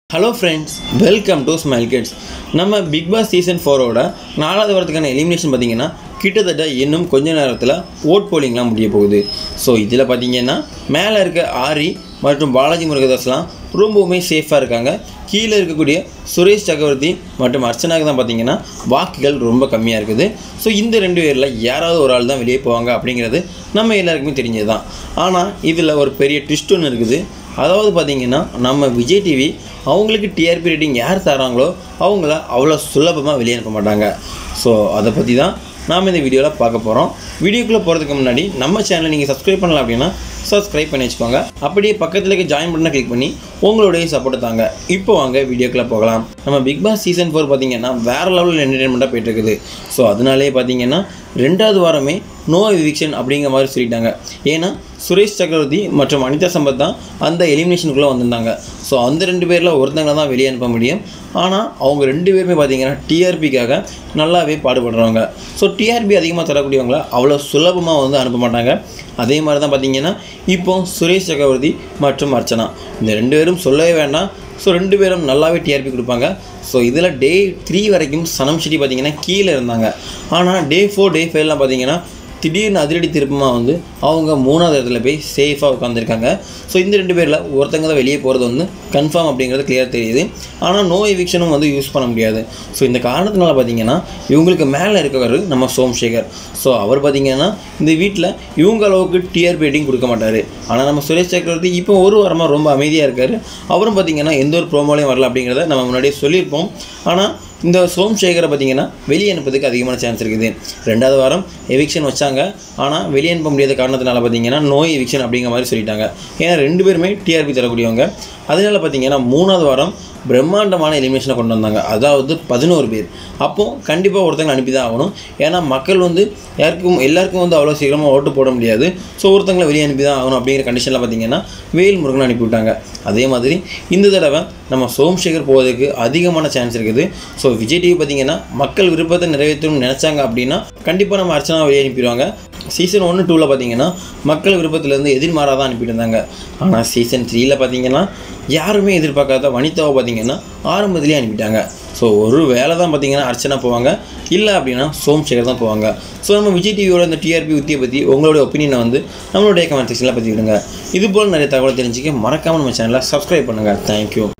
hello friends welcome to smile kids நம்ம big boss season ஃபோரோட நாலாவது வாரத்துக்கான எலிமினேஷன் பார்த்தீங்கன்னா கிட்டத்தட்ட இன்னும் கொஞ்ச நேரத்தில் ஓட் போலிங்லாம் முடிய போகுது ஸோ இதில் பார்த்தீங்கன்னா மேலே இருக்க ஆரி மற்றும் பாலாஜி முருகதாஸ்லாம் ரொம்பவுமே சேஃபாக இருக்காங்க கீழே இருக்கக்கூடிய சுரேஷ் சக்கரவர்த்தி மற்றும் அர்ச்சனாக்கு தான் பார்த்தீங்கன்னா வாக்குகள் ரொம்ப கம்மியாக இருக்குது ஸோ இந்த ரெண்டு பேரில் யாராவது ஒரு ஆள் தான் வெளியே போவாங்க அப்படிங்கிறது நம்ம எல்லாருக்குமே தெரிஞ்சது தான் ஆனால் இதில் ஒரு பெரிய ட்விஸ்ட் ஒன்று இருக்குது அதாவது பார்த்தீங்கன்னா நம்ம விஜய் டிவி அவங்களுக்கு டிஆர்பி ரேட்டிங் யார் தராங்களோ அவங்கள அவ்வளோ சுலபமாக வெளியே அனுப்ப மாட்டாங்க ஸோ அதை பற்றி தான் நாம் இந்த வீடியோவில் பார்க்க போகிறோம் வீடியோக்குள்ளே போகிறதுக்கு முன்னாடி நம்ம சேனலை நீங்கள் சப்ஸ்கிரைப் பண்ணலாம் அப்படின்னா சப்ஸ்கிரைப் பண்ணி வச்சுக்கோங்க அப்படியே பக்கத்தில் இருக்க ஜாயின் பட்டனை கிளிக் பண்ணி உங்களுடைய சப்போர்ட் தாங்க இப்போ வாங்க வீடியோக்குள்ளே போகலாம் நம்ம பிக் பாஸ் சீசன் ஃபோர் பார்த்தீங்கன்னா வேறு லெவலில் என்டர்டெயின்மெண்ட்டாக போயிட்டு இருக்குது ஸோ அதனாலே பார்த்தீங்கன்னா ரெண்டாவது வாரமே நோ எவிக்ஷன் அப்படிங்கிற மாதிரி சொல்லிட்டாங்க ஏன்னா சுரேஷ் சக்கரவர்த்தி மற்றும் அனிதா சம்பத் தான் அந்த எலிமினேஷனுக்குள்ளே வந்திருந்தாங்க ஸோ அந்த ரெண்டு பேரில் ஒருத்தங்க தான் வெளியே அனுப்ப முடியும் ஆனால் அவங்க ரெண்டு பேருமே பார்த்தீங்கன்னா டிஆர்பிக்காக நல்லாவே பாடுபடுறவங்க ஸோ டிஆர்பி அதிகமாக தரக்கூடியவங்கள அவ்வளோ சுலபமாக வந்து அனுப்ப மாட்டாங்க அதே மாதிரி தான் பார்த்தீங்கன்னா இப்போ சுரேஷ் சக்கரவர்த்தி மற்றும் அர்ச்சனா இந்த ரெண்டு பேரும் சொல்லவே வேண்டாம் ஸோ ரெண்டு பேரும் நல்லாவே டிஆர்பி கொடுப்பாங்க ஸோ இதில் டே த்ரீ வரைக்கும் சனம் ஷெட்டி பார்த்தீங்கன்னா கீழே இருந்தாங்க ஆனால் டே ஃபோர் டே ஃபைவ்லாம் பார்த்தீங்கன்னா திடீர்னு அதிரடி திருப்பமாக வந்து அவங்க மூணாவது இடத்துல போய் சேஃபாக உட்காந்துருக்காங்க ஸோ இந்த ரெண்டு பேரில் ஒருத்தங்க தான் வெளியே போகிறது வந்து கன்ஃபார்ம் அப்படிங்கிறது கிளியர் தெரியுது ஆனால் நோ எவிக்ஷனும் வந்து யூஸ் பண்ண முடியாது ஸோ இந்த காரணத்தினால பார்த்தீங்கன்னா இவங்களுக்கு மேலே இருக்கவர் நம்ம சோம்சேகர் ஸோ அவர் பார்த்தீங்கன்னா இந்த வீட்டில் இவங்க அளவுக்கு டிஆர்பி ரேட்டிங் கொடுக்க மாட்டார் ஆனால் நம்ம சுரேஷ் சக்கரவர்த்தி இப்போ ஒரு வாரமாக ரொம்ப அமைதியாக இருக்கார் அவரும் பார்த்தீங்கன்னா எந்த ஒரு ப்ரோமோலையும் வரல அப்படிங்கிறத நம்ம முன்னாடியே சொல்லியிருப்போம் ஆனால் இந்த சோம்சேகரை பார்த்தீங்கன்னா வெளியே அனுப்புறதுக்கு அதிகமான சான்ஸ் இருக்குது ரெண்டாவது வாரம் எவிக்ஷன் வச்சாங்க ஆனால் வெளியே அனுப்ப முடியாத காரணத்தினால பார்த்தீங்கன்னா நோய் எவிக்ஷன் அப்படிங்கிற மாதிரி சொல்லிட்டாங்க ஏன்னா ரெண்டு பேருமே டிஆர்பி தரக்கூடியவங்க அதனால பார்த்தீங்கன்னா மூணாவது வாரம் பிரம்மாண்டமான எலிமினேஷனை கொண்டு வந்தாங்க அதாவது பதினோரு பேர் அப்போது கண்டிப்பாக ஒருத்தங்க அனுப்பி தான் ஆகணும் ஏன்னா மக்கள் வந்து யாருக்கும் எல்லாருக்கும் வந்து அவ்வளோ சீக்கிரமாக ஓட்டு போட முடியாது ஸோ ஒருத்தங்களை வெளியே அனுப்பி தான் ஆகணும் அப்படிங்கிற கண்டிஷனில் பார்த்தீங்கன்னா வேல் முருகன் அனுப்பி விட்டாங்க அதே மாதிரி இந்த தடவை நம்ம சோம்சேகர் போவதற்கு அதிகமான சான்ஸ் இருக்குது ஸோ விஜய் டிவி பார்த்தீங்கன்னா மக்கள் விருப்பத்தை நிறைவேற்றணும்னு நினச்சாங்க அப்படின்னா கண்டிப்பாக நம்ம அர்ச்சனா வெளியே அனுப்பிடுவாங்க சீசன் ஒன்று டூவில் பார்த்தீங்கன்னா மக்கள் விருப்பத்திலேருந்து எதிர்மாறாக தான் அனுப்பிட்டு இருந்தாங்க ஆனால் சீசன் த்ரீயில் பார்த்தீங்கன்னா யாருமே எதிர்பார்க்காத வனிதாவை பார்த்தீங்கன்னா ஆரம்பத்திலேயே அனுப்பிட்டாங்க ஸோ ஒரு வேலை தான் பார்த்தீங்கன்னா அர்ச்சனா போவாங்க இல்லை அப்படின்னா சோம்சேகர் தான் போவாங்க ஸோ நம்ம விஜய் டிவியோட இந்த டிஆர்பி உத்தியை பற்றி உங்களுடைய ஒப்பீனியனை வந்து நம்மளுடைய கமெண்ட் செக்ஷனில் பற்றி விடுங்க இது போல் நிறைய தகவல் தெரிஞ்சுக்க மறக்காமல் நம்ம சேனலை சப்ஸ்கிரைப் பண்ணுங்கள் தேங்க்யூ